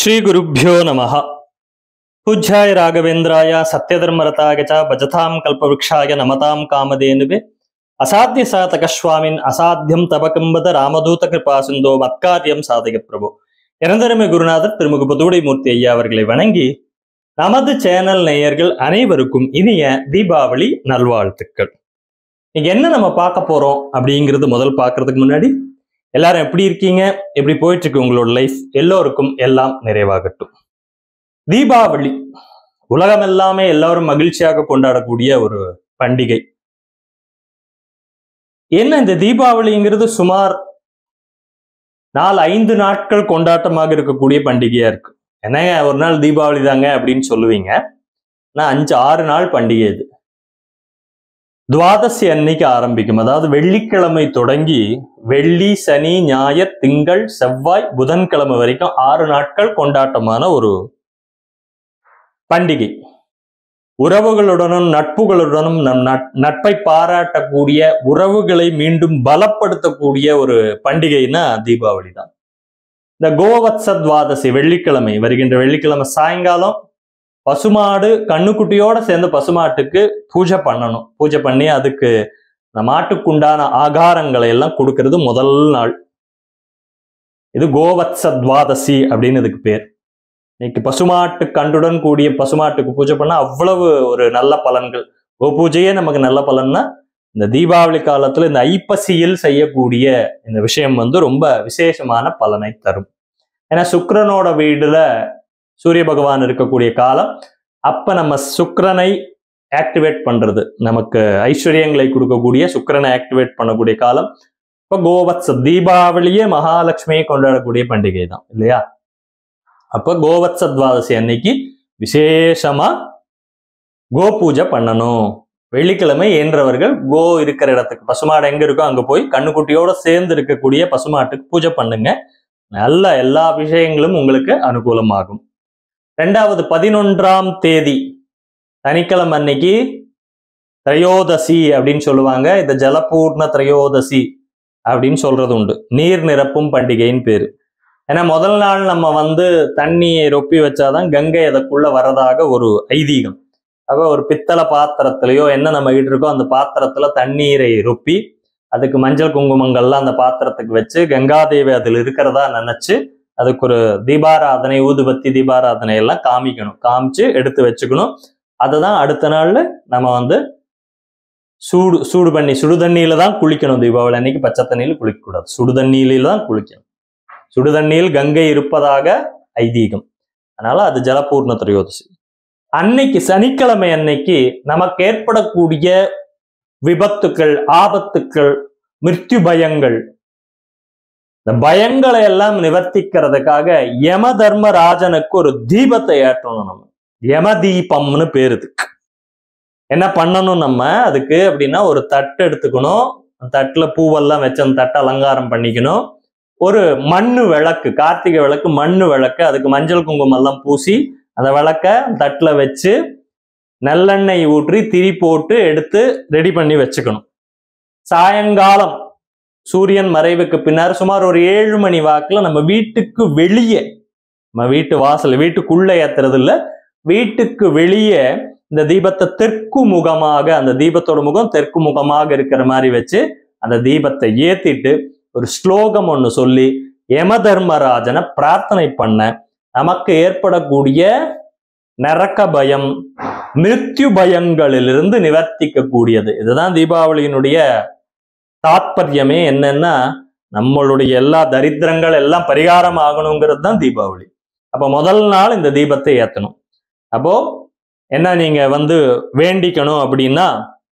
ಶ್ರೀಗುರುಭ್ಯೋ ನಮಃ ಪೂಜ್ಯಾಯ ರಾಘವೇಂದ್ರಾಯ ಸತ್ಯಧರ್ಮರತಾಯ ಚ ಭಜತಾಂ ಕಲ್ಪವೃಕ್ಷಾಯ ನಮತಾಂ ಕಾಮಧೇನುವೆ ಅಸಾಧ್ಯ ಸಾಧಕ ಸ್ವಾಮಿನ್ ಅಸಾத்தியம் தபகம்பத ராமதூத கிருபா சிந்தோ மத்காரியம் சாதக பிரபு இறந்தருமை குருநாதர் திருமுக புதுவுடை மூர்த்தி ஐயா அவர்களை வணங்கி நமது சேனல் நேயர்கள் அனைவருக்கும் இனிய தீபாவளி நல்வாழ்த்துக்கள் இன்னைக்கு என்ன நம்ம பார்க்க போறோம் அப்படிங்கிறது முதல் பார்க்கறதுக்கு முன்னாடி எல்லாரும் எப்படி இருக்கீங்க எப்படி போயிட்டு இருக்கு உங்களோட லைஃப் எல்லோருக்கும் எல்லாம் நிறைவாகட்டும் தீபாவளி உலகம் எல்லாமே எல்லாரும் மகிழ்ச்சியாக கொண்டாடக்கூடிய ஒரு பண்டிகை என்ன இந்த தீபாவளிங்கிறது சுமார் நாலு ஐந்து நாட்கள் கொண்டாட்டமாக இருக்கக்கூடிய பண்டிகையா இருக்கு என்னங்க ஒரு நாள் தீபாவளி தாங்க அப்படின்னு சொல்லுவீங்க நான் அஞ்சு ஆறு நாள் பண்டிகை இது துவாதசி அன்னைக்கு ஆரம்பிக்கும் அதாவது வெள்ளிக்கிழமை தொடங்கி வெள்ளி சனி ஞாயிறு திங்கள் செவ்வாய் புதன்கிழமை வரைக்கும் ஆறு நாட்கள் கொண்டாட்டமான ஒரு பண்டிகை உறவுகளுடனும் நட்புகளுடனும் நம் நட்- நட்பை பாராட்டக்கூடிய உறவுகளை மீண்டும் பலப்படுத்தக்கூடிய ஒரு பண்டிகைன்னா தீபாவளி தான் இந்த கோவத்ச துவாதசி வெள்ளிக்கிழமை வருகின்ற வெள்ளிக்கிழமை சாயங்காலம் பசுமாடு கண்ணுக்குட்டியோட சேர்ந்து பசுமாட்டுக்கு பூஜை பண்ணணும் பூஜை பண்ணி அதுக்கு இந்த மாட்டுக்குண்டான ஆகாரங்களை எல்லாம் கொடுக்கறது முதல் நாள் இது கோவத்ச துவாதசி அப்படின்னு இதுக்கு பேர் இன்னைக்கு பசுமாட்டு கண்டுடன் கூடிய பசுமாட்டுக்கு பூஜை பண்ணா அவ்வளவு ஒரு நல்ல பலன்கள் கோ பூஜையே நமக்கு நல்ல பலன்னா இந்த தீபாவளி காலத்துல இந்த ஐப்பசியில் செய்யக்கூடிய இந்த விஷயம் வந்து ரொம்ப விசேஷமான பலனை தரும் ஏன்னா சுக்கிரனோட வீடுல சூரிய பகவான் இருக்கக்கூடிய காலம் அப்ப நம்ம சுக்கிரனை ஆக்டிவேட் பண்றது நமக்கு ஐஸ்வர்யங்களை கொடுக்கக்கூடிய சுக்கிரனை ஆக்டிவேட் பண்ணக்கூடிய காலம் இப்ப கோவத்ச தீபாவளியே மகாலட்சுமியை கொண்டாடக்கூடிய பண்டிகை தான் இல்லையா அப்ப கோவத்ச துவாதசி அன்னைக்கு விசேஷமா கோ பூஜை பண்ணணும் வெள்ளிக்கிழமை இயன்றவர்கள் கோ இருக்கிற இடத்துக்கு பசுமாடு எங்க இருக்கோ அங்க போய் கண்ணுக்குட்டியோட சேர்ந்து இருக்கக்கூடிய பசுமாட்டுக்கு பூஜை பண்ணுங்க நல்ல எல்லா விஷயங்களும் உங்களுக்கு அனுகூலமாகும் ரெண்டாவது பதினொன்றாம் தேதி சனிக்கிழமை அன்னைக்கு திரையோதசி அப்படின்னு சொல்லுவாங்க இந்த ஜலபூர்ண திரையோதசி அப்படின்னு சொல்றது உண்டு நீர் நிரப்பும் பண்டிகைன்னு பேரு ஏன்னா முதல் நாள் நம்ம வந்து தண்ணியை ரொப்பி வச்சாதான் கங்கை அதுக்குள்ள வரதாக ஒரு ஐதீகம் அப்ப ஒரு பித்தளை பாத்திரத்திலயோ என்ன நம்ம கிட்ட இருக்கோ அந்த பாத்திரத்துல தண்ணீரை ரொப்பி அதுக்கு மஞ்சள் குங்குமங்கள்லாம் அந்த பாத்திரத்துக்கு வச்சு கங்காதேவி அதில் இருக்கிறதா நினைச்சு அதுக்கு ஒரு தீபாராதனை ஊதுபத்தி தீபாராதனை எல்லாம் காமிக்கணும் காமிச்சு எடுத்து வச்சுக்கணும் அதை தான் அடுத்த நாள்ல நம்ம வந்து சூடு சூடு பண்ணி சுடு தண்ணியில தான் குளிக்கணும் தீபாவளி அன்னைக்கு பச்சை தண்ணியில குளிக்கக்கூடாது சுடு தண்ணியில தான் குளிக்கணும் சுடு தண்ணியில் கங்கை இருப்பதாக ஐதீகம் அதனால அது ஜலபூர்ண திரையோதசி அன்னைக்கு சனிக்கிழமை அன்னைக்கு நமக்கு ஏற்படக்கூடிய விபத்துக்கள் ஆபத்துக்கள் மிருத்யு பயங்கள் இந்த பயங்களை எல்லாம் நிவர்த்திக்கிறதுக்காக யம தர்மராஜனுக்கு ஒரு தீபத்தை ஏற்றணும் நம்ம யம தீபம்னு பேரு இதுக்கு என்ன பண்ணணும் நம்ம அதுக்கு அப்படின்னா ஒரு தட்டு எடுத்துக்கணும் அந்த தட்டுல பூவெல்லாம் வச்சு அந்த தட்டை அலங்காரம் பண்ணிக்கணும் ஒரு மண்ணு விளக்கு கார்த்திகை விளக்கு மண்ணு விளக்கு அதுக்கு மஞ்சள் குங்குமம் எல்லாம் பூசி அந்த விளக்க தட்டுல வச்சு நல்லெண்ணெய் ஊற்றி திரி போட்டு எடுத்து ரெடி பண்ணி வச்சுக்கணும் சாயங்காலம் சூரியன் மறைவுக்கு பின்னர் சுமார் ஒரு ஏழு மணி வாக்குல நம்ம வீட்டுக்கு வெளியே நம்ம வீட்டு வாசல் வீட்டுக்குள்ள ஏத்துறது இல்ல வீட்டுக்கு வெளியே இந்த தீபத்தை தெற்கு முகமாக அந்த தீபத்தோட முகம் தெற்கு முகமாக இருக்கிற மாதிரி வச்சு அந்த தீபத்தை ஏத்திட்டு ஒரு ஸ்லோகம் ஒன்று சொல்லி யம தர்மராஜனை பிரார்த்தனை பண்ண நமக்கு ஏற்படக்கூடிய நரக்க பயம் மிருத்யு பயங்களிலிருந்து நிவர்த்திக்க கூடியது இதுதான் தீபாவளியினுடைய தாத்பரியமே என்னன்னா நம்மளுடைய எல்லா தரித்திரங்கள் எல்லாம் பரிகாரம் ஆகணுங்கிறது தான் தீபாவளி அப்ப முதல் நாள் இந்த தீபத்தை ஏத்தணும் அப்போ என்ன நீங்க வந்து வேண்டிக்கணும் அப்படின்னா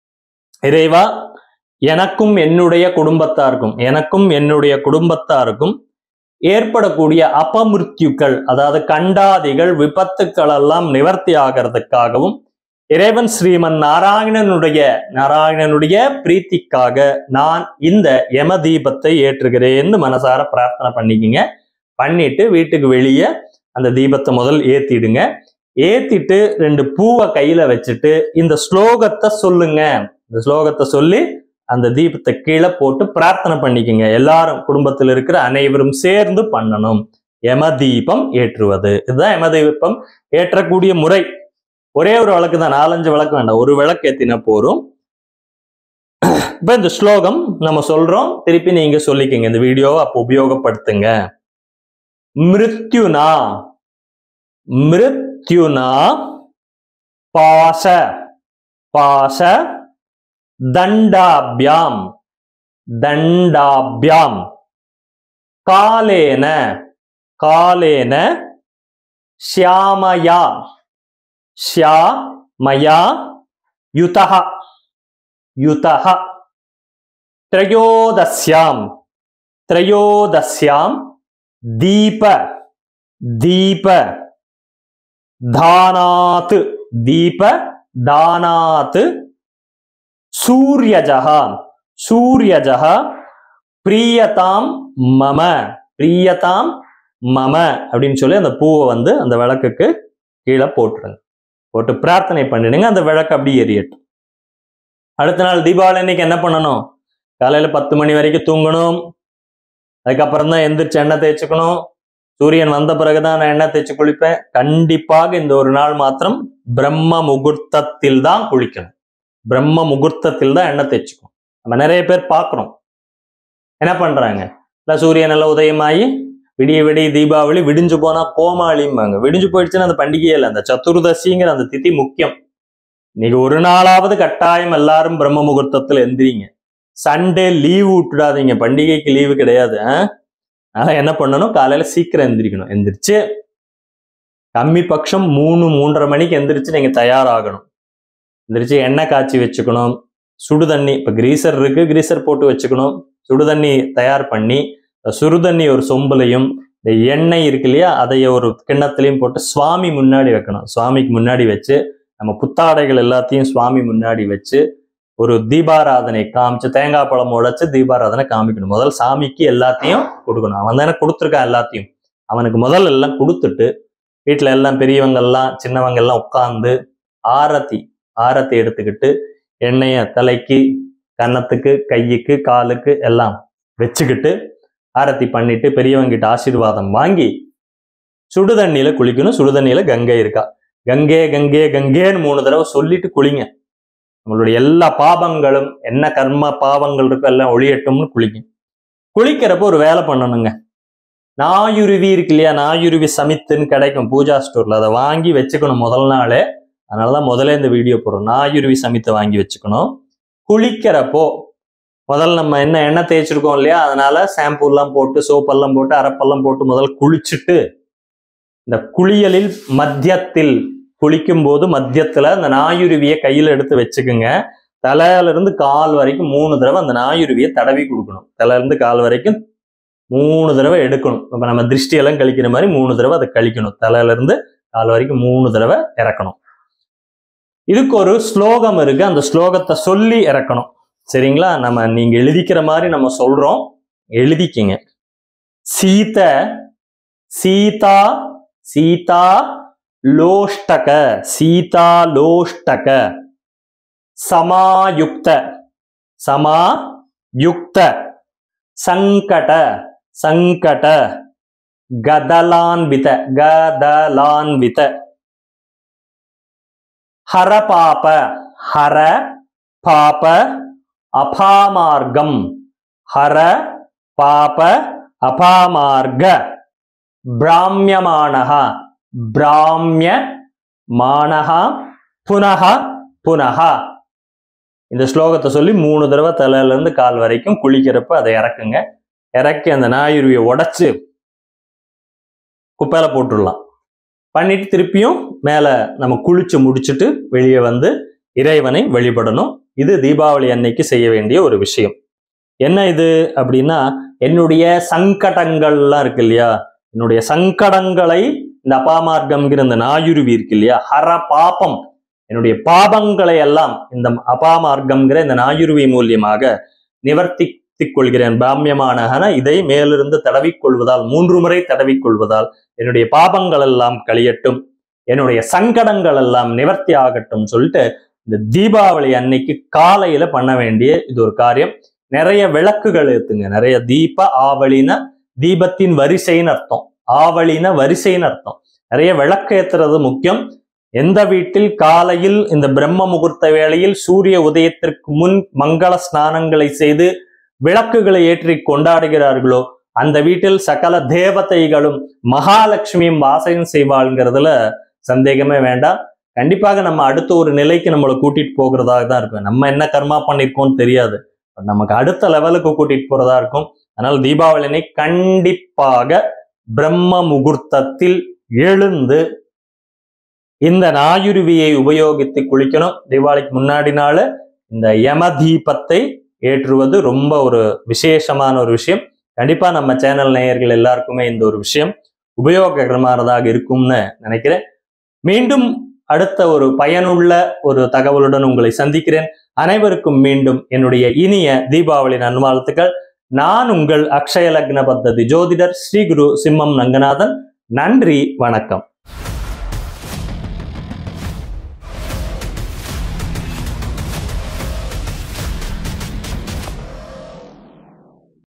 இறைவா எனக்கும் என்னுடைய குடும்பத்தாருக்கும் எனக்கும் என்னுடைய குடும்பத்தாருக்கும் ஏற்படக்கூடிய அபமிருத்யுக்கள் அதாவது கண்டாதிகள் விபத்துக்கள் எல்லாம் நிவர்த்தி ஆகிறதுக்காகவும் இறைவன் ஸ்ரீமன் நாராயணனுடைய நாராயணனுடைய பிரீத்திக்காக நான் இந்த யம தீபத்தை ஏற்றுகிறேன்னு மனசார பிரார்த்தனை பண்ணிக்கிங்க பண்ணிட்டு வீட்டுக்கு வெளியே அந்த தீபத்தை முதல் ஏத்திடுங்க ஏத்திட்டு ரெண்டு பூவை கையில வச்சுட்டு இந்த ஸ்லோகத்தை சொல்லுங்க இந்த ஸ்லோகத்தை சொல்லி அந்த தீபத்தை கீழே போட்டு பிரார்த்தனை பண்ணிக்கங்க எல்லாரும் குடும்பத்தில் இருக்கிற அனைவரும் சேர்ந்து பண்ணணும் யம தீபம் ஏற்றுவது இதுதான் யம தீபம் ஏற்றக்கூடிய முறை ஒரே ஒரு விளக்கு தான் நாலஞ்சு விளக்கு வேண்டாம் ஒரு விளக்கு ஏத்தின போரும் இப்ப இந்த ஸ்லோகம் நம்ம சொல்றோம் திருப்பி நீங்க சொல்லிக்கங்க இந்த வீடியோவை அப்போ உபயோகப்படுத்துங்க மிருத்யுனா மிருத்யுனா பாச பாச தண்டாபியாம் தண்டாபியாம் காலேன காலேன ஷியாமயா ஷியாமயா யுதः யுதः त्रयोदस्याम् त्रयोदस्याम् दीप दीप दानात् दीप दानात् सूर्यजः सूर्यजः பிரியதாம் மம பிரியதாம் மம அப்படின்னு சொல்லி அந்த பூவை வந்து அந்த விளக்குக்கு கீழே போட்டுருங்க போட்டு பிரார்த்தனை பண்ணிடுங்க அந்த விளக்கு அப்படியே எரியட்டும் அடுத்த நாள் தீபாவளி அன்னைக்கு என்ன பண்ணணும் காலையில பத்து மணி வரைக்கும் தூங்கணும் அதுக்கப்புறம் தான் எந்திரிச்சு எண்ணெய் தேய்ச்சிக்கணும் சூரியன் வந்த பிறகுதான் நான் எண்ணெய் தேய்ச்சி குளிப்பேன் கண்டிப்பாக இந்த ஒரு நாள் மாத்திரம் பிரம்ம முகூர்த்தத்தில் தான் குளிக்கணும் பிரம்ம முகூர்த்தத்தில் தான் எண்ணெய் தேய்ச்சிக்கணும் நம்ம நிறைய பேர் பார்க்குறோம் என்ன பண்றாங்க இல்லை சூரியன் எல்லாம் உதயமாகி விடிய விடிய தீபாவளி விடிஞ்சு போனா கோமாளிம்பாங்க விடிஞ்சு போயிடுச்சுன்னா அந்த பண்டிகையே இல்லை அந்த சதுர்தசிங்கிற அந்த திதி முக்கியம் இன்னைக்கு ஒரு நாளாவது கட்டாயம் எல்லாரும் பிரம்ம முகூர்த்தத்தில் எந்திரிங்க சண்டே லீவு விட்டுடாதீங்க பண்டிகைக்கு லீவு கிடையாது ஆ? அதனால என்ன பண்ணணும் காலையில சீக்கிரம் எந்திரிக்கணும் எந்திரிச்சு கம்மி பட்சம் மூணு மூன்றரை மணிக்கு எந்திரிச்சு நீங்க தயாராகணும் எந்திரிச்சு எண்ணெய் காய்ச்சி வச்சுக்கணும் சுடு தண்ணி இப்ப கிரீசர் இருக்கு கிரீசர் போட்டு வச்சுக்கணும் சுடு தண்ணி தயார் பண்ணி சுடு தண்ணி ஒரு சொம்புலையும் இந்த எண்ணெய் இருக்கு இல்லையா அதைய ஒரு கிண்ணத்துலையும் போட்டு சுவாமி முன்னாடி வைக்கணும் சுவாமிக்கு முன்னாடி வச்சு நம்ம புத்தாடைகள் எல்லாத்தையும் சுவாமி முன்னாடி வச்சு ஒரு தீபாராதனை காமிச்சு தேங்காய் பழம் உடைச்சு தீபாராதனை காமிக்கணும் முதல் சாமிக்கு எல்லாத்தையும் கொடுக்கணும் அவன் தானே கொடுத்துருக்கான் எல்லாத்தையும் அவனுக்கு முதல் எல்லாம் கொடுத்துட்டு வீட்டில் எல்லாம் பெரியவங்க எல்லாம் சின்னவங்க எல்லாம் உட்காந்து ஆரத்தி ஆரத்தி எடுத்துக்கிட்டு எண்ணெயை தலைக்கு கன்னத்துக்கு கையுக்கு காலுக்கு எல்லாம் வச்சுக்கிட்டு ஆரத்தி பண்ணிட்டு பெரியவங்கிட்ட ஆசீர்வாதம் வாங்கி சுடு தண்ணியில குளிக்கணும் சுடு தண்ணியில கங்கை இருக்கா கங்கே கங்கே கங்கேன்னு மூணு தடவை சொல்லிட்டு குளிங்க நம்மளுடைய எல்லா பாபங்களும் என்ன கர்ம பாவங்கள் இருக்கோ எல்லாம் ஒளியட்டும்னு குளிங்க குளிக்கிறப்போ ஒரு வேலை பண்ணணுங்க நாயுருவி இருக்கு இல்லையா நாயுருவி சமித்துன்னு கிடைக்கும் பூஜா ஸ்டோர்ல அதை வாங்கி வச்சுக்கணும் முதல் நாளே அதனாலதான் முதல்ல இந்த வீடியோ போடுறோம் நாயுருவி சமித்தை வாங்கி வச்சுக்கணும் குளிக்கிறப்போ முதல்ல நம்ம என்ன எண்ணெய் தேய்ச்சிருக்கோம் இல்லையா அதனால ஷாம்பு எல்லாம் போட்டு சோப்பெல்லாம் போட்டு அரப்பெல்லாம் போட்டு முதல்ல குளிச்சுட்டு இந்த குளியலில் மத்தியத்தில் குளிக்கும் போது மத்தியத்துல அந்த நாயுருவியை கையில எடுத்து வச்சுக்குங்க தலையில இருந்து கால் வரைக்கும் மூணு தடவை அந்த நாயுருவியை தடவி கொடுக்கணும் தலையில இருந்து கால் வரைக்கும் மூணு தடவை எடுக்கணும் இப்ப நம்ம திருஷ்டியெல்லாம் கழிக்கிற மாதிரி மூணு தடவை அதை கழிக்கணும் தலையில இருந்து கால் வரைக்கும் மூணு தடவை இறக்கணும் இதுக்கு ஒரு ஸ்லோகம் இருக்கு அந்த ஸ்லோகத்தை சொல்லி இறக்கணும் சரிங்களா நம்ம நீங்க எழுதிக்கிற மாதிரி நம்ம சொல்றோம் எழுதிக்கிங்க சீத சீதா சீதா லோஷ்டக சீதா லோஷ்டக சமாயுக்த சமாயுக்த சங்கட சங்கட கதலான்வித கதலான்வித ஹர பாப ஹர பாப அபாமார்க்கம் ஹர பாப அபாமார்க பிராமியமானः பிராமியமானः புனः புனः இந்த ஸ்லோகத்தை சொல்லி மூணு தடவை தலையில இருந்து கால் வரைக்கும் குளிக்கிறப்ப அதை இறக்குங்க இறக்கி அந்த நாயுருவியை உடைச்சு குப்பையில போட்டுடலாம் பண்ணிட்டு திருப்பியும் மேல நம்ம குளிச்சு முடிச்சுட்டு வெளியே வந்து இறைவனை வழிபடணும் இது தீபாவளி அன்னைக்கு செய்ய வேண்டிய ஒரு விஷயம் என்ன இது அப்படின்னா என்னுடைய சங்கடங்கள்லாம் இருக்கு இல்லையா என்னுடைய சங்கடங்களை இந்த அபாமார்க்கம்ங்கிற இந்த நாயுருவி இருக்கு இல்லையா ஹர பாபம் என்னுடைய பாபங்களை எல்லாம் இந்த அபாமார்க்கம்ங்கிற இந்த நாயுருவி மூலியமாக நிவர்த்தித்துக் கொள்கிறேன் பாமியமானகன இதை மேலிருந்து தடவிக்கொள்வதால் மூன்று முறை தடவிக்கொள்வதால் என்னுடைய பாபங்கள் எல்லாம் கழியட்டும் என்னுடைய சங்கடங்கள் எல்லாம் நிவர்த்தி ஆகட்டும் சொல்லிட்டு இந்த தீபாவளி அன்னைக்கு காலையில பண்ண வேண்டிய இது ஒரு காரியம் நிறைய விளக்குகள் ஏத்துங்க நிறைய தீப ஆவலின தீபத்தின் வரிசைன்னு அர்த்தம் ஆவலின வரிசைன்னு அர்த்தம் நிறைய விளக்கு ஏத்துறது முக்கியம் எந்த வீட்டில் காலையில் இந்த பிரம்ம முகூர்த்த வேளையில் சூரிய உதயத்திற்கு முன் மங்கள ஸ்நானங்களை செய்து விளக்குகளை ஏற்றி கொண்டாடுகிறார்களோ அந்த வீட்டில் சகல தேவதைகளும் மகாலட்சுமியும் வாசகம் செய்வாள்ங்கிறதுல சந்தேகமே வேண்டாம் கண்டிப்பாக நம்ம அடுத்த ஒரு நிலைக்கு நம்மளை கூட்டிட்டு போகிறதாக தான் இருக்கும் நம்ம என்ன கர்மா பண்ணிருக்கோம்னு தெரியாது நமக்கு அடுத்த லெவலுக்கு கூட்டிட்டு போறதா இருக்கும் அதனால் தீபாவளினை கண்டிப்பாக பிரம்ம முகூர்த்தத்தில் எழுந்து இந்த நாயுருவியை உபயோகித்து குளிக்கணும் தீபாவளிக்கு முன்னாடி நாள் இந்த யம தீபத்தை ஏற்றுவது ரொம்ப ஒரு விசேஷமான ஒரு விஷயம் கண்டிப்பா நம்ம சேனல் நேயர்கள் எல்லாருக்குமே இந்த ஒரு விஷயம் உபயோககரமானதாக இருக்கும்னு நினைக்கிறேன் மீண்டும் அடுத்த ஒரு பயனுள்ள ஒரு தகவலுடன் உங்களை சந்திக்கிறேன் அனைவருக்கும் மீண்டும் என்னுடைய இனிய தீபாவளி நன்வாழ்த்துக்கள் நான் உங்கள் அக்ஷய லக்ன பத்ததி ஜோதிடர் ஸ்ரீ குரு சிம்மம் ரங்கநாதன் நன்றி வணக்கம்